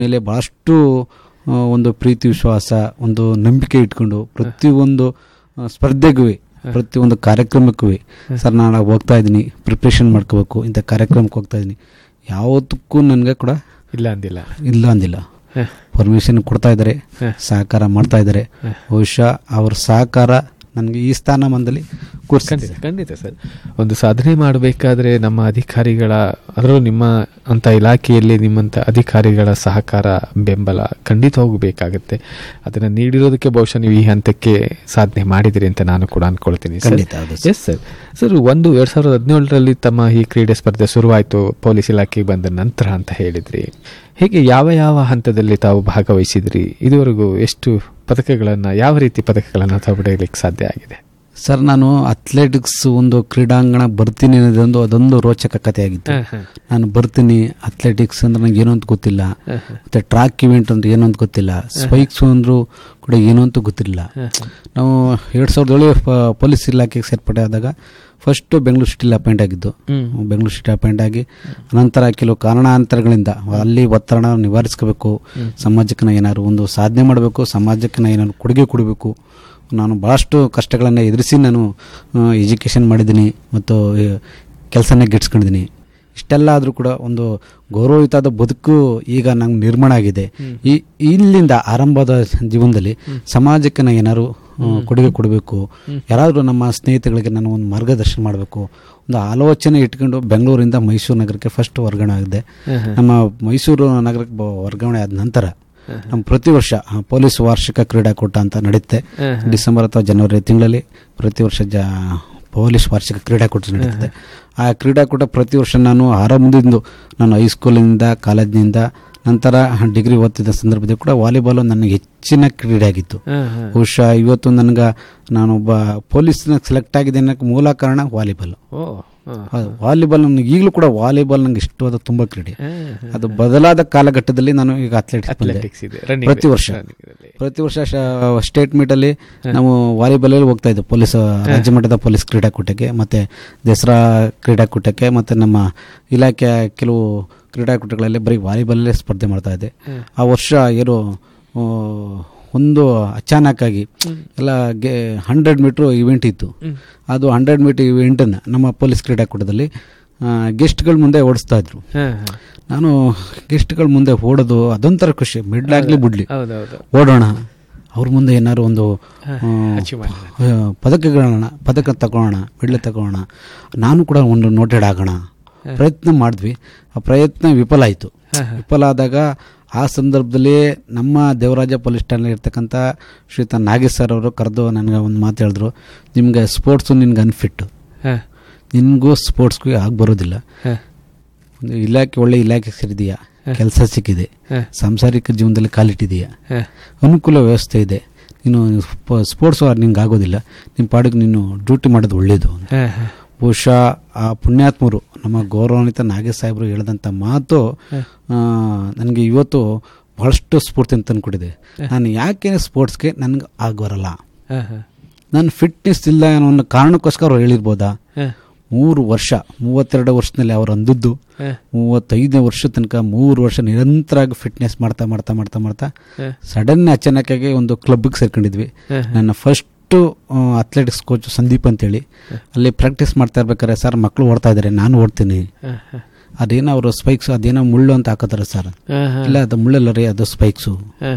ಮೇಲೆ ಭಾಳಷ್ಟು ಆ, ಒಂದು ಪ್ರೀತಿ ವಿಶ್ವಾಸ ಒಂದು ನಂಬಿಕೆ ಇಟ್ಕೊಂಡು ಪ್ರತಿಯೊಂದು ಆ, ಸ್ಪರ್ಧೆಗೂ ಪ್ರತಿಯೊಂದು ಕಾರ್ಯಕ್ರಮಕ್ಕೂ ಸರ್ ನಾನು ಹೋಗ್ತಾ ಇದ್ದೀನಿ ಪ್ರಿಪ್ರೇಷನ್ ಮಾಡ್ಕೋಬೇಕು ಇಂಥ ಕಾರ್ಯಕ್ರಮಕ್ಕೆ ಹೋಗ್ತಾ ಇದ್ದೀನಿ ಯಾವತ್ತಕ್ಕೂ ನನಗೆ ಕೂಡ ಇಲ್ಲ ಅಂದಿಲ್ಲ ಇಲ್ಲ ಅಂದಿಲ್ಲ ಹ. ಪರ್ಮಿಷನ್ ಕೊಡ್ತಾ ಇದ್ದಾರೆ ಹ. ಸಹಕಾರ ಮಾಡ್ತಾ ಇದ್ದಾರೆ ಹ. ಬಹುಶಃ ಅವ್ರ ಸಹಕಾರ ನನಗೆ ಈ ಸ್ಥಾನಮಾನದಲ್ಲಿ ಕೂರಿಸ್ತಿದೆ ಖಂಡಿತ ಖಂಡಿತ ಸರ್ ಒಂದು ಸಾಧನೆ ಮಾಡಬೇಕಾದ್ರೆ ನಮ್ಮ ಅಧಿಕಾರಿಗಳ ಅದರಲ್ಲೂ ನಿಮ್ಮ ಅಂತ ಇಲಾಖೆಯಲ್ಲಿ ನಿಮ್ಮಂಥ ಅಧಿಕಾರಿಗಳ ಸಹಕಾರ ಬೆಂಬಲ ಖಂಡಿತ ಹೋಗಬೇಕಾಗತ್ತೆ ಅದನ್ನು ನೀಡಿರೋದಕ್ಕೆ ಬಹುಶಃ ನೀವು ಈ ಹಂತಕ್ಕೆ ಸಾಧನೆ ಮಾಡಿದಿರಿ ಅಂತ ನಾನು ಕೂಡ ಅನ್ಕೊಳ್ತೀನಿ ಸರ್ ಖಂಡಿತ ಹೌದು ಸರ್. ಎಸ್ ಸರ್ ಸರ್ ಒಂದು ಎರಡ್ ಸಾವಿರದ ಹದಿನೇಳರಲ್ಲಿ ತಮ್ಮ ಈ ಕ್ರೀಡೆ ಸ್ಪರ್ಧೆ ಶುರುವಾಯಿತು ಪೊಲೀಸ್ ಇಲಾಖೆಗೆ ಬಂದ ನಂತರ ಅಂತ ಹೇಳಿದ್ರಿ ಹೇಗೆ ಯಾವ ಯಾವ ಹಂತದಲ್ಲಿ ತಾವು ಭಾಗವಹಿಸಿದ್ರಿ ಇದುವರೆಗೂ ಎಷ್ಟು ಪದಕಗಳನ್ನು ಯಾವ ರೀತಿ ಪದಕಗಳನ್ನು ತಾವು ಪಡೆಯಲಿಕ್ಕೆ ಸಾಧ್ಯ ಆಗಿದೆ ಸರ್ ನಾನು ಅಥ್ಲೆಟಿಕ್ಸ್ ಒಂದು ಕ್ರೀಡಾಂಗಣ ಬರ್ತೀನಿ ಅನ್ನೋದೊಂದು ಅದೊಂದು ರೋಚಕ ಕಥೆಯಾಗಿತ್ತು ನಾನು ಬರ್ತೀನಿ ಅಥ್ಲೆಟಿಕ್ಸ್ ಅಂದ್ರೆ ನಂಗೆ ಏನೋ ಅಂತ ಗೊತ್ತಿಲ್ಲ ಮತ್ತೆ ಟ್ರ್ಯಾಕ್ ಇವೆಂಟ್ ಅಂದ್ರೆ ಏನೋ ಅಂತ ಗೊತ್ತಿಲ್ಲ ಸ್ಪೈಕ್ಸ್ ಅಂದ್ರು ಕೂಡ ಏನೋ ಅಂತ ಗೊತ್ತಿರಲಿಲ್ಲ ನಾವು ಎರಡು ಸಾವಿರದ ಏಳು ಪ- ಪೊಲೀಸ್ ಇಲಾಖೆಗೆ ಸೇರ್ಪಡೆ ಆದಾಗ ಫಸ್ಟು ಬೆಂಗಳೂರು ಸಿಟಿಲಿ ಅಪಾಯಿಂಟ್ ಆಗಿದ್ದು ಬೆಂಗಳೂರು ಸಿಟಿ ಅಪಾಯಿಂಟ್ ಆಗಿ ನಂತರ ಕೆಲವು ಕಾರಣಾಂತರಗಳಿಂದ ಅಲ್ಲಿ ಒತ್ತಡ ನಿವಾರಿಸ್ಕೋಬೇಕು ಸಮಾಜಕ್ಕೆ ನಾ ಏನಾದ್ರು ಒಂದು ಸಾಧನೆ ಮಾಡಬೇಕು ಸಮಾಜಕ್ಕೆ ನಾ ಏನಾದ್ರು ಕೊಡುಗೆ ಕೊಡಬೇಕು ನಾನು ಭಾಳಷ್ಟು ಕಷ್ಟಗಳನ್ನು ಎದುರಿಸಿ ನಾನು ಎಜುಕೇಷನ್ ಮಾಡಿದ್ದೀನಿ ಮತ್ತು ಕೆಲಸನ ಗಿಟ್ಸ್ಕೊಂಡಿದ್ದೀನಿ ಇಷ್ಟೆಲ್ಲ ಆದರೂ ಕೂಡ ಒಂದು ಗೌರವಯುತವಾದ ಬದುಕು ಈಗ ನಂಗೆ ನಿರ್ಮಾಣ ಆಗಿದೆ ಈ ಇಲ್ಲಿಂದ ಆರಂಭದ ಜೀವನದಲ್ಲಿ ಸಮಾಜಕ್ಕೆ ನಾನು ಏನಾದ್ರು ಆ, ಕೊಡುಗೆ ಕೊಡಬೇಕು ಯಾರಾದರೂ ನಮ್ಮ ಸ್ನೇಹಿತಗಳಿಗೆ ನಾನು ಒಂದು ಮಾರ್ಗದರ್ಶನ ಮಾಡಬೇಕು ಒಂದು ಆಲೋಚನೆ ಇಟ್ಕೊಂಡು ಬೆಂಗಳೂರಿಂದ ಮೈಸೂರು ನಗರಕ್ಕೆ ಫಸ್ಟ್ ವರ್ಗಾವಣೆ ಆಗಿದೆ ನಮ್ಮ ಮೈಸೂರು ನಗರಕ್ಕೆ ಬ- ವರ್ಗಾವಣೆ ಆದ ನಂತರ ನಮ್ಮ ಪ್ರತಿ ವರ್ಷ ಆ, ಪೊಲೀಸ್ ವಾರ್ಷಿಕ ಕ್ರೀಡಾಕೂಟ ಅಂತ ನಡೆಯುತ್ತೆ ಡಿಸೆಂಬರ್ ಅಥವಾ ಜನವರಿ ತಿಂಗಳಲ್ಲಿ ಪ್ರತಿ ವರ್ಷ ಜ ಪೊಲೀಸ್ ವಾರ್ಷಿಕ ಕ್ರೀಡಾಕೂಟ ನಡೀತದೆ ಆ ಕ್ರೀಡಾಕೂಟ ಪ್ರತಿ ವರ್ಷ ನಾನು ಆರಂಭದಿಂದ ನಾನು ಹೈಸ್ಕೂಲಿನಿಂದ ಕಾಲೇಜಿನಿಂದ ನಂತರ ಡಿಗ್ರಿ ಓದ್ತಿದ್ದ ಸಂದರ್ಭದಲ್ಲಿ ಕೂಡ ವಾಲಿಬಾಲ್ ನನ್ನ ಹೆಚ್ಚಿನ ಕ್ರೀಡೆ ಆಗಿತ್ತು ಬಹುಶಃ ಇವತ್ತು ನನಗೆ ನಾನೊಬ್ಬ ಪೊಲೀಸ್ನ ಸೆಲೆಕ್ಟ್ ಆಗಿದೆ ಅನ್ನೋಕ್ಕೆ ಮೂಲ ಕಾರಣ ವಾಲಿಬಾಲ್ ಓ ವಾಲಿಬಾಲ್ ನನಗೆ ಈಗಲೂ ಕೂಡ ವಾಲಿಬಾಲ್ ನನಗೆ ಇಷ್ಟವಾದ ತುಂಬ ಕ್ರೀಡೆ ಅದು ಬದಲಾದ ಕಾಲಘಟ್ಟದಲ್ಲಿ ನಾನು ಈಗ ಅಥ್ಲೆಟಿಕ್ಸ್ ಬಂದೆ ಅಥ್ಲೆಟಿಕ್ಸ್ ಇದೆ ರನ್ನಿಂಗ್ ಪ್ರತಿ ವರ್ಷ ಪ್ರತಿ ವರ್ಷ ಸ್ಟೇಟ್ ಮೀಟಲ್ಲಿ ನಾವು ವಾಲಿಬಾಲಲ್ಲಿ ಹೋಗ್ತಾ ಇದ್ದೆ ಪೊಲೀಸ್ ರಾಜ್ಯ ಮಟ್ಟದ ಪೊಲೀಸ್ ಕ್ರೀಡಾಕೂಟಕ್ಕೆ ಮತ್ತು ದಸರಾ ಕ್ರೀಡಾಕೂಟಕ್ಕೆ ಮತ್ತು ನಮ್ಮ ಇಲಾಖೆಯ ಕೆಲವು ಕ್ರೀಡಾಕೂಟಗಳಲ್ಲಿ ಬರೀ ವಾಲಿಬಾಲಲ್ಲೇ ಸ್ಪರ್ಧೆ ಮಾಡ್ತಾ ಇದ್ದೆ ಆ ವರ್ಷ ಏನು ಆ, ಒಂದು ಅಚಾನಕ್ಕಾಗಿ ಎಲ್ಲ ಗೆ ಹಂಡ್ರೆಡ್ ಮೀಟ್ರ್ ಇವೆಂಟ್ ಇತ್ತು ಅದು ಹಂಡ್ರೆಡ್ ಮೀಟರ್ ಇವೆಂಟನ್ನು ನಮ್ಮ ಪೊಲೀಸ್ ಕ್ರೀಡಾಕೂಟದಲ್ಲಿ ಗೆಸ್ಟ್ಗಳ ಮುಂದೆ ಓಡಿಸ್ತಾ ಇದ್ರು ನಾನು ಗೆಸ್ಟ್ಗಳ ಮುಂದೆ ಓಡೋದು ಅದೊಂಥರ ಖುಷಿ ಮಿಡ್ಲಾಗ್ಲಿ ಬಿಡ್ಲಿ ಹೌದೌದು ಓಡೋಣ ಅವ್ರ ಮುಂದೆ ಏನಾದ್ರು ಒಂದು ಆ, ಆ, ಪದಕಗಳನ್ನ ಪದಕ ತಗೊಳ್ಳೋಣ ಮೆಡ್ಲ್ ತಗೊಳ್ಳೋಣ ನಾನು ಕೂಡ ಒಂದು ನೋಟೆಡ್ ಆಗೋಣ ಪ್ರಯತ್ನ ಮಾಡಿದ್ವಿ ಆ ಪ್ರಯತ್ನ ವಿಫಲ ಆಯಿತು ವಿಫಲ ಆದಾಗ ಆ ಸಂದರ್ಭದಲ್ಲಿ ನಮ್ಮ ದೇವರಾಜ ಪೊಲೀಸ್ ಠಾಣೆ ಇರ್ತಕ್ಕಂಥ ಶ್ರೀಯುತ ನಾಗೇಶ್ ಸರ್ ಅವರು ಕರೆದು ನನಗೆ ಒಂದು ಮಾತು ಹೇಳಿದ್ರು ನಿಮ್ಗೆ ಸ್ಪೋರ್ಟ್ಸು ನಿನ್ಗೆ ಅನ್ಫಿಟ್ಟು ನಿನಗೂ ಸ್ಪೋರ್ಟ್ಸ್ಗೂ ಆಗಿ ಬರೋದಿಲ್ಲ ಒಂದು ಇಲಾಖೆ ಒಳ್ಳೆ ಇಲಾಖೆ ಸೇರಿದೆಯಾ ಕೆಲಸ ಸಿಕ್ಕಿದೆ ಸಾಂಸಾರಿಕ ಜೀವನದಲ್ಲಿ ಕಾಲಿಟ್ಟಿದೆಯಾ ಅನುಕೂಲ ವ್ಯವಸ್ಥೆ ಇದೆ ನೀನು ಸ್ಪೋರ್ಟ್ಸ್ ನಿಂಗೆ ಆಗೋದಿಲ್ಲ ನಿಮ್ಮ ಪಾಡಿಗೆ ನೀನು ಡ್ಯೂಟಿ ಮಾಡೋದು ಒಳ್ಳೆಯದು ಬಹುಶಃ ಆ ಪುಣ್ಯಾತ್ಮರು ನಮ್ಮ ಗೌರವಾನ್ವಿತ ನಾಗೇಶ್ ಸಾಹೇಬರು ಹೇಳಿದಂಥ ಮಾತು ನನಗೆ ಇವತ್ತು ಬಹಳಷ್ಟು ಸ್ಫೂರ್ತಿ ಅಂತ ತಂದ್ಕೊಟ್ಟಿದೆ ನಾನು ಯಾಕೆ ಸ್ಪೋರ್ಟ್ಸ್ಗೆ ನನಗೆ ಆಗಬರಲ್ಲ ನಾನು ಫಿಟ್ನೆಸ್ ಇಲ್ಲ ಅನ್ನೋ ಒಂದು ಕಾರಣಕ್ಕೋಸ್ಕರ ಅವ್ರು ಹೇಳಿರ್ಬೋದಾ ಮೂರು ವರ್ಷ ಮೂವತ್ತೆರಡು ವರ್ಷದಲ್ಲಿ ಅವ್ರು ಅಂದದ್ದು ಮೂವತ್ತೈದನೇ ವರ್ಷ ತನಕ ಮೂರು ವರ್ಷ ನಿರಂತರವಾಗಿ ಫಿಟ್ನೆಸ್ ಮಾಡ್ತಾ ಮಾಡ್ತಾ ಮಾಡ್ತಾ ಮಾಡ್ತಾ ಸಡನ್ ಅಚಾನಕ್ಕಾಗಿ ಒಂದು ಕ್ಲಬ್ಗೆ ಸೇರ್ಕೊಂಡಿದ್ವಿ ನನ್ನ ಫಸ್ಟು ಅಥ್ಲೆಟಿಕ್ಸ್ ಕೋಚ್ ಸಂದೀಪ್ ಅಂತೇಳಿ ಅಲ್ಲಿ ಪ್ರಾಕ್ಟೀಸ್ ಮಾಡ್ತಾ ಇರ್ಬೇಕಾದ್ರೆ ಸರ್ ಮಕ್ಕಳು ಓಡ್ತಾ ಇದ್ದಾರೆ ನಾನು ಓಡ್ತೀನಿ ಅದೇನೋ ಅವರು ಸ್ಪೈಕ್ಸ್ ಅದೇನೋ ಮುಳ್ಳು ಅಂತ ಹಾಕೋತಾರೆ ಸರ್ ಇಲ್ಲ ಅದು ಮುಳ್ಳಲ್ಲ ರೀ ಅದು ಸ್ಪೈಕ್ಸು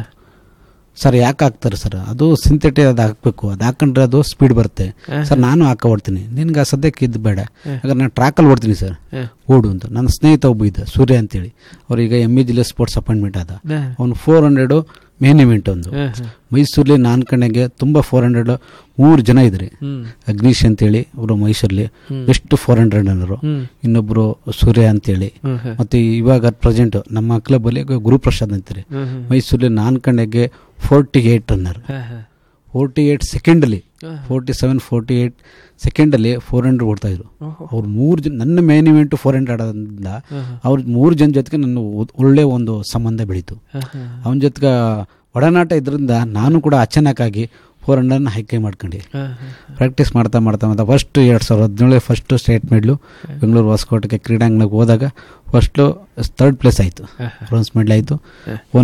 ಸರ್ ಯಾಕೆ ಹಾಕ್ತಾರೆ ಸರ್ ಅದು ಸಿಂಥೆಟಿಕ್ ಅದು ಹಾಕಬೇಕು ಅದು ಹಾಕೊಂಡ್ರೆ ಅದು ಸ್ಪೀಡ್ ಬರುತ್ತೆ ಸರ್ ನಾನು ಹಾಕ ಓಡ್ತೀನಿ ನಿನ್ಗೆ ಆ ಸದ್ಯಕ್ಕೆ ಇದು ಬೇಡ ಯಾಕಂದ್ರೆ ನಾನು ಟ್ರ್ಯಾಕಲ್ಲಿ ಓಡ್ತೀನಿ ಸರ್ ಓಡು ಅಂತ ನನ್ನ ಸ್ನೇಹಿತ ಒಬ್ಬ ಇದ್ದ ಸೂರ್ಯ ಅಂತೇಳಿ ಅವ್ರೀಗ ಎಮ್ ಇ ಜಿಲ್ಲೆ ಸ್ಪೋರ್ಟ್ಸ್ ಅಪಾಯಿಂಟ್ಮೆಂಟ್ ಆದ ಅವ್ನು ಫೋರ್ ಹಂಡ್ರೆಡು ಮೇನ್ ಇವೆಂಟ್ ಒಂದು ಮೈಸೂರಲ್ಲಿ ನಾನು ಕಣ್ಣಗೆ ತುಂಬ ಫೋರ್ ಹಂಡ್ರೆಡ್ ಮೂರು ಜನ ಇದ್ರಿ ಅಗ್ನೀಶ್ ಅಂತೇಳಿ ಅವರು ಮೈಸೂರಲ್ಲಿ ಬೆಸ್ಟ್ ಫೋರ್ ಹಂಡ್ರೆಡ್ ಅನ್ನೋರು ಇನ್ನೊಬ್ರು ಸೂರ್ಯ ಅಂತೇಳಿ ಮತ್ತೆ ಇವಾಗ ಪ್ರೆಸೆಂಟ್ ನಮ್ಮ ಕ್ಲಬ್ಬಲ್ಲಿ ಗುರುಪ್ರಸಾದ್ ಅಂತಾರೆ ಮೈಸೂರಲ್ಲಿ ನಾನು ಕಣ್ಣಗೆ forty eight runner forty eight ಸೆಕೆಂಡಲ್ಲಿ ಫೋರ್ಟಿ ಸೆವೆನ್ ಫೋರ್ಟಿ ಏಯ್ಟ್ ಸೆಕೆಂಡಲ್ಲಿ ಫೋರ್ ಹಂಡ್ರೆಡ್ ಓಡ್ತಾ ಇದ್ರು ಅವ್ರು ಮೂರು ಜನ ನನ್ನ ಮೇನ್ ಇವೆಂಟ್ ಫೋರ್ ಹಂಡ್ರೆಡ್ ಆಡೋದ್ರಿಂದ ಅವ್ರ ಮೂರು ಜನ ಜೊತೆಗೆ ನನ್ನ ಒ- ಒಳ್ಳೆ ಒಂದು ಸಂಬಂಧ ಬೆಳೀತು ಅವನ ಜೊತೆಗೆ ಒಡನಾಟ ಇದರಿಂದ ನಾನು ಕೂಡ ಅಚಾನಕ್ಕಾಗಿ ಫೋರ್ ಹಂಡ್ರೆಡ್ನ ಹೈಕೈ ಮಾಡ್ಕೊಂಡು ಹಾ, ಹಾ, ಪ್ರಾಕ್ಟೀಸ್ ಮಾಡ್ತಾ ಮಾಡ್ತಾ ಮಾಡ್ತಾ ಫಸ್ಟ್ ಎರಡು ಸಾವಿರದ ಹದಿನೇಳು ಫಸ್ಟು ಸ್ಟೇಟ್ ಮೆಡ್ಲು ಬೆಂಗಳೂರು ಹೊಸಕೋಟೆಗೆ ಕ್ರೀಡಾಂಗಣಕ್ಕೆ ಹೋದಾಗ ಫಸ್ಟು ಥರ್ಡ್ ಪ್ಲೇಸ್ ಆಯಿತು ಹಾ, ಬ್ರೋನ್ಸ್ ಮೆಡಲ್ ಆಯಿತು ಹಾ.